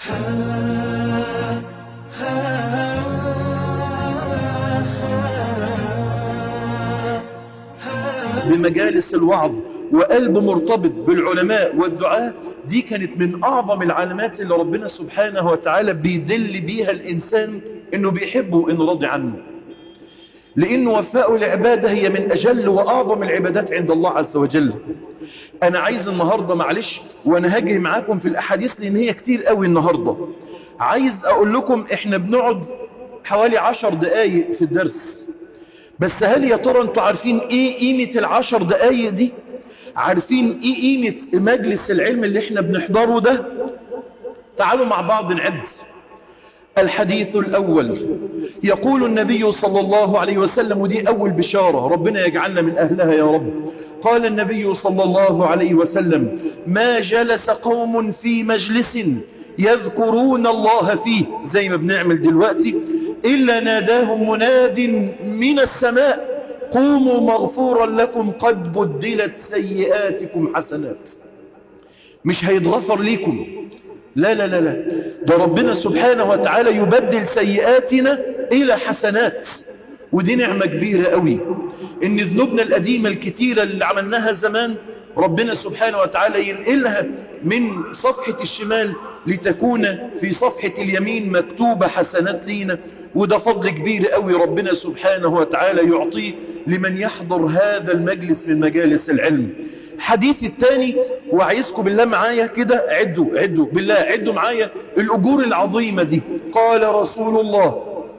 بمجالس الوعظ وقلب مرتبط بالعلماء والدعاء دي كانت من أعظم العلامات اللي ربنا سبحانه وتعالى بيدل بيها الإنسان إنه بيحبه وإنه راضي عنه لأن وفاء العبادة هي من أجل وأعظم العبادات عند الله عز وجل أنا عايز النهاردة معلش وأنا هجري معاكم في الأحاديث لأن هي كتير قوي النهاردة عايز أقول لكم إحنا بنقعد حوالي عشر دقايق في الدرس بس هل يا ترى أنتوا عارفين إيه قيمة العشر دقايق دي عارفين إيه قيمة مجلس العلم اللي إحنا بنحضره ده تعالوا مع بعض نعد الحديث الأول يقول النبي صلى الله عليه وسلم ودي أول بشارة ربنا يجعلنا من أهلها يا رب قال النبي صلى الله عليه وسلم ما جلس قوم في مجلس يذكرون الله فيه زي ما بنعمل دلوقتي إلا ناداهم مناد من السماء قوموا مغفورا لكم قد بدلت سيئاتكم حسنات مش هيتغفر ليكم لا لا لا لا ده ربنا سبحانه وتعالى يبدل سيئاتنا إلى حسنات ودي نعمة كبيرة قوي إن ذنوبنا القديمة الكتيرة اللي عملناها زمان ربنا سبحانه وتعالى ينقلها من صفحة الشمال لتكون في صفحة اليمين مكتوبة حسنات لينا وده فضل كبير قوي ربنا سبحانه وتعالى يعطيه لمن يحضر هذا المجلس من مجالس العلم حديث الثاني وعايزكم بالله معايا كده عدوا عدوا بالله عدوا معايا الأجور العظيمة دي قال رسول الله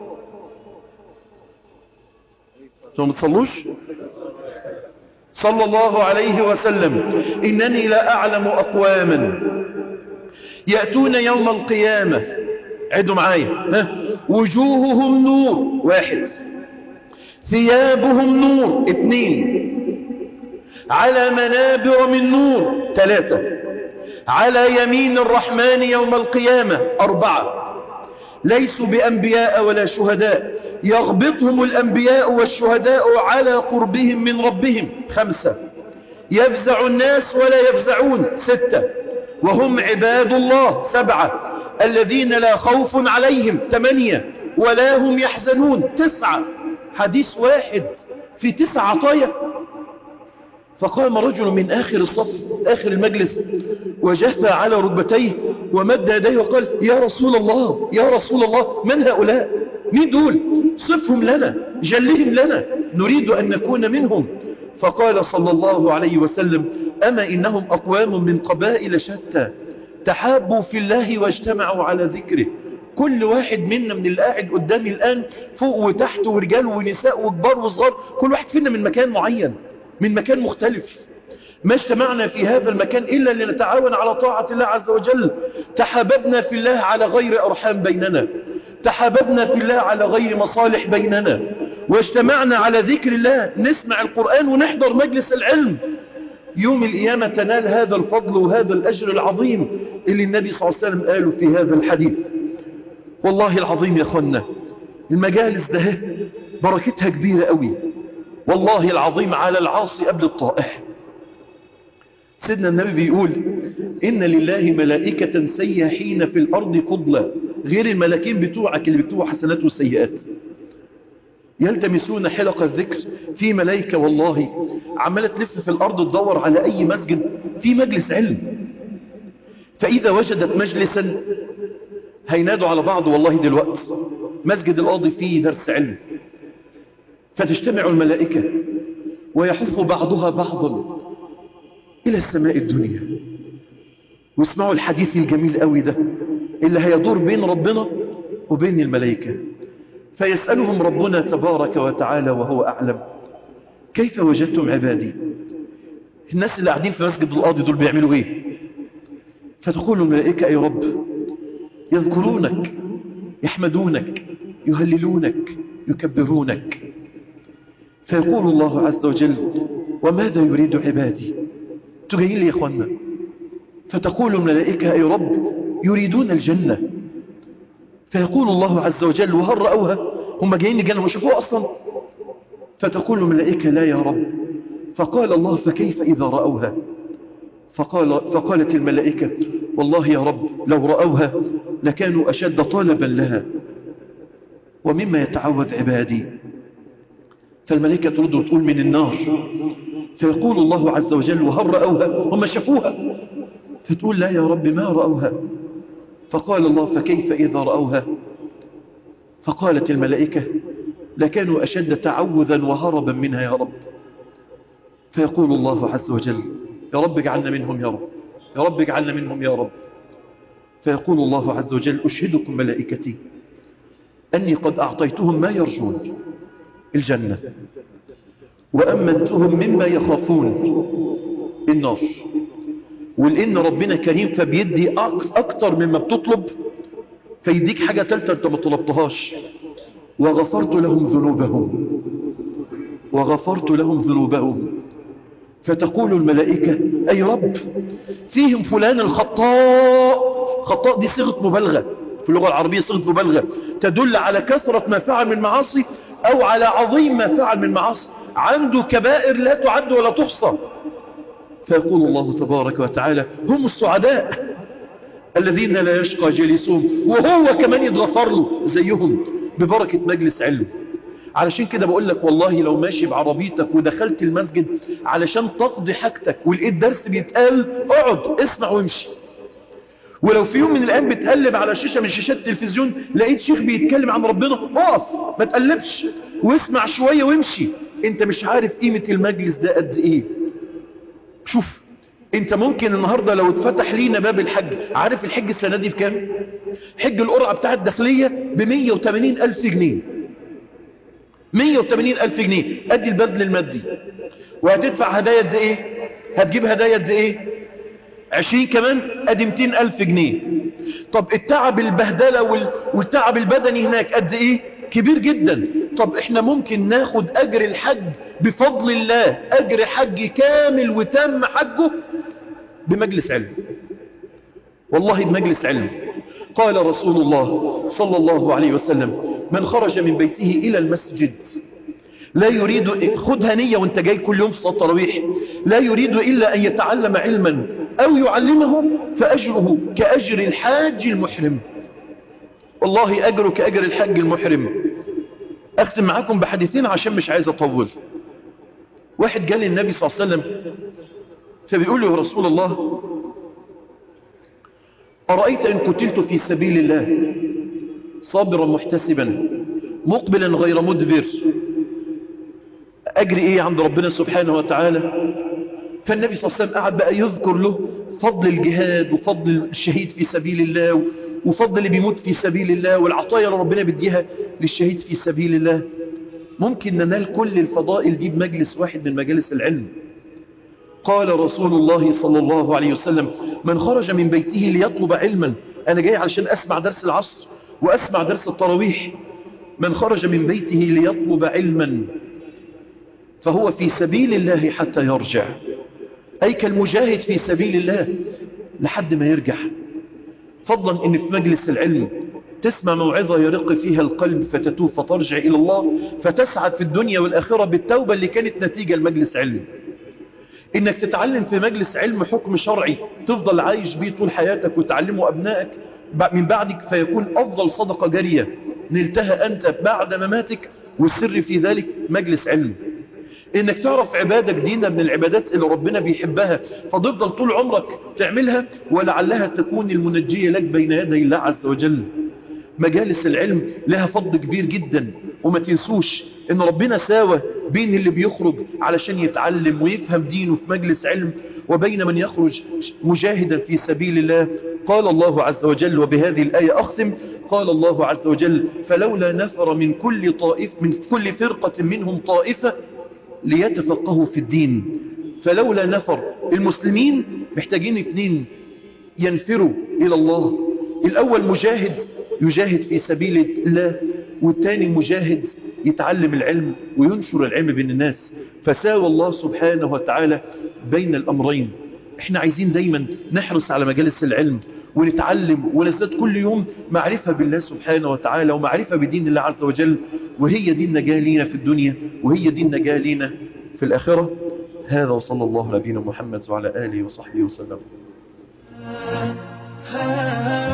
انتوا ما تصلوش صلى الله عليه وسلم إنني لا أعلم أقواما يأتون يوم القيامة عدوا معايا ها وجوههم نور واحد ثيابهم نور اثنين على منابر من نور ثلاثة على يمين الرحمن يوم القيامة أربعة ليسوا بأنبياء ولا شهداء يغبطهم الأنبياء والشهداء على قربهم من ربهم خمسة يفزع الناس ولا يفزعون ستة وهم عباد الله سبعة الذين لا خوف عليهم ثمانية ولا هم يحزنون تسعة حديث واحد في تسعة عطايا فقام رجل من آخر الصف آخر المجلس وجثى على ركبتيه ومد يديه وقال يا رسول الله يا رسول الله من هؤلاء مين دول صفهم لنا جلهم لنا نريد أن نكون منهم فقال صلى الله عليه وسلم أما إنهم أقوام من قبائل شتى تحابوا في الله واجتمعوا على ذكره كل واحد منا من اللي قاعد قدامي الآن فوق وتحت ورجال ونساء وكبار وصغار كل واحد فينا من مكان معين من مكان مختلف ما اجتمعنا في هذا المكان إلا لنتعاون على طاعة الله عز وجل تحاببنا في الله على غير أرحام بيننا تحاببنا في الله على غير مصالح بيننا واجتمعنا على ذكر الله نسمع القرآن ونحضر مجلس العلم يوم القيامة تنال هذا الفضل وهذا الأجر العظيم اللي النبي صلى الله عليه وسلم قاله في هذا الحديث والله العظيم يا أخوانا المجالس ده بركتها كبيرة قوي والله العظيم على العاصي قبل الطائع سيدنا النبي بيقول إن لله ملائكة سياحين في الأرض فضلا غير الملاكين بتوعك اللي بتوع حسنات والسيئات يلتمسون حلق الذكر في ملائكة والله عمالة تلف في الأرض تدور على أي مسجد في مجلس علم فإذا وجدت مجلسا هينادوا على بعض والله دلوقت مسجد القاضي فيه درس علم فتجتمع الملائكة ويحف بعضها بعضا إلى السماء الدنيا واسمعوا الحديث الجميل قوي ده اللي هيدور بين ربنا وبين الملائكة فيسألهم ربنا تبارك وتعالى وهو أعلم كيف وجدتم عبادي الناس اللي قاعدين في مسجد القاضي دول بيعملوا ايه فتقول الملائكة أي رب يذكرونك يحمدونك يهللونك يكبرونك فيقول الله عز وجل وماذا يريد عبادي تجيين لي يا اخوانا فتقول الملائكة أي رب يريدون الجنة فيقول الله عز وجل وهل رأوها هم جايين الجنة ما شافوها أصلا فتقول الملائكة لا يا رب فقال الله فكيف إذا رأوها فقال فقالت الملائكة والله يا رب لو رأوها لكانوا أشد طلبا لها ومما يتعوذ عبادي فالملائكة ترد وتقول من النار فيقول الله عز وجل وهل رأوها هم شافوها فتقول لا يا رب ما رأوها فقال الله فكيف إذا رأوها فقالت الملائكة لكانوا أشد تعوذا وهربا منها يا رب فيقول الله عز وجل يا رب اجعلنا منهم يا رب يا رب اجعلنا منهم يا رب فيقول الله عز وجل أشهدكم ملائكتي أني قد أعطيتهم ما يرجون الجنة وأمنتهم مما يخافون النار ولأن ربنا كريم فبيدي أكتر مما بتطلب فيديك حاجة تالتة أنت ما طلبتهاش وغفرت لهم ذنوبهم وغفرت لهم ذنوبهم فتقول الملائكة أي رب فيهم فلان الخطاء خطاء دي صيغة مبالغة في اللغة العربية صيغة مبالغة تدل على كثرة ما فعل من معاصي أو على عظيم ما فعل من معاصي عنده كبائر لا تعد ولا تحصى فيقول الله تبارك وتعالى هم السعداء الذين لا يشقى جليسهم وهو كمان يتغفر له زيهم ببركة مجلس علم علشان كده بقول لك والله لو ماشي بعربيتك ودخلت المسجد علشان تقضي حاجتك ولقيت درس بيتقال اقعد اسمع وامشي ولو في يوم من الايام بتقلب على شاشه من شاشات التلفزيون لقيت شيخ بيتكلم عن ربنا اقف ما تقلبش واسمع شويه وامشي انت مش عارف قيمه المجلس ده قد ايه شوف انت ممكن النهارده لو اتفتح لينا باب الحج عارف الحج السنه دي بكام حج القرعه بتاعه الداخليه ب 180 الف جنيه 180 ألف جنيه أدي البذل المادي وهتدفع هدايا قد إيه هتجيب هدايا قد إيه 20 كمان أدي 200 ألف جنيه طب التعب البهدلة والتعب البدني هناك قد إيه كبير جدا طب احنا ممكن ناخد أجر الحج بفضل الله أجر حج كامل وتم حجه بمجلس علم والله بمجلس علم قال رسول الله صلى الله عليه وسلم من خرج من بيته إلى المسجد لا يريد خدها نية وانت جاي كل يوم في صلاة التراويح لا يريد إلا أن يتعلم علما أو يعلمه فأجره كأجر الحاج المحرم والله أجره كأجر الحاج المحرم أختم معاكم بحديثين عشان مش عايز أطول واحد قال للنبي صلى الله عليه وسلم فبيقول له يا رسول الله أرأيت إن قتلت في سبيل الله صابرا محتسبا مقبلا غير مدبر أجري إيه عند ربنا سبحانه وتعالى فالنبي صلى الله عليه وسلم قعد بقى يذكر له فضل الجهاد وفضل الشهيد في سبيل الله وفضل اللي بيموت في سبيل الله والعطايا اللي ربنا بيديها للشهيد في سبيل الله ممكن ننال كل الفضائل دي بمجلس واحد من مجالس العلم قال رسول الله صلى الله عليه وسلم من خرج من بيته ليطلب علما أنا جاي علشان أسمع درس العصر وأسمع درس التراويح من خرج من بيته ليطلب علما فهو في سبيل الله حتى يرجع أي كالمجاهد في سبيل الله لحد ما يرجع فضلا إن في مجلس العلم تسمع موعظة يرق فيها القلب فتتوب فترجع إلى الله فتسعد في الدنيا والآخرة بالتوبة اللي كانت نتيجة لمجلس علم إنك تتعلم في مجلس علم حكم شرعي تفضل عايش بيه طول حياتك وتعلمه أبنائك من بعدك فيكون أفضل صدقة جارية نلتها أنت بعد مماتك والسر في ذلك مجلس علم انك تعرف عبادة جديدة من العبادات اللي ربنا بيحبها فتفضل طول عمرك تعملها ولعلها تكون المنجية لك بين يدي الله عز وجل مجالس العلم لها فضل كبير جدا وما تنسوش ان ربنا ساوى بين اللي بيخرج علشان يتعلم ويفهم دينه في مجلس علم وبين من يخرج مجاهدا في سبيل الله قال الله عز وجل وبهذه الآية أختم قال الله عز وجل فلولا نفر من كل طائف من كل فرقة منهم طائفة ليتفقهوا في الدين فلولا نفر المسلمين محتاجين اتنين ينفروا إلى الله الأول مجاهد يجاهد في سبيل الله والتاني مجاهد يتعلم العلم وينشر العلم بين الناس فساوى الله سبحانه وتعالى بين الأمرين احنا عايزين دايما نحرص على مجالس العلم ونتعلم ونزداد كل يوم معرفة بالله سبحانه وتعالى ومعرفة بدين الله عز وجل وهي دي النجاة لينا في الدنيا وهي دي النجاة لينا في الآخرة هذا وصلى الله على نبينا محمد وعلى آله وصحبه وسلم